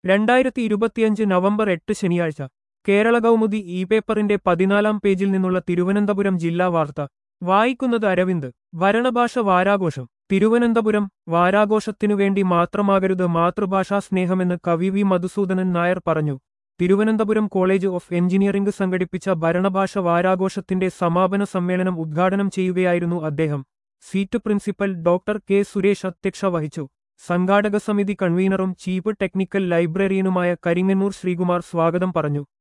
രണ്ടായിരത്തി ഇരുപത്തിയഞ്ച് നവംബർ എട്ട് ശനിയാഴ്ച കേരള കൗമുദി ഇ പേപ്പറിന്റെ പതിനാലാം പേജിൽ നിന്നുള്ള തിരുവനന്തപുരം ജില്ലാ വാർത്ത വായിക്കുന്നത് അരവിന്ദ് ഭരണഭാഷ വാരാഘോഷം തിരുവനന്തപുരം വാരാഘോഷത്തിനു വേണ്ടി മാത്രമാകരുത് മാതൃഭാഷാ സ്നേഹമെന്ന് കവി വി മധുസൂദനൻ നായർ പറഞ്ഞു തിരുവനന്തപുരം കോളേജ് ഓഫ് എഞ്ചിനീയറിംഗ് സംഘടിപ്പിച്ച ഭരണഭാഷ വാരാഘോഷത്തിന്റെ സമാപന സമ്മേളനം ഉദ്ഘാടനം ചെയ്യുകയായിരുന്നു അദ്ദേഹം സീറ്റ് പ്രിൻസിപ്പൽ ഡോക്ടർ കെ സുരേഷ് അധ്യക്ഷ വഹിച്ചു സംഘാടക സമിതി കൺവീനറും ചീഫ് ടെക്നിക്കൽ ലൈബ്രറിയനുമായ കരിങ്ങന്നൂർ ശ്രീകുമാർ സ്വാഗതം പറഞ്ഞു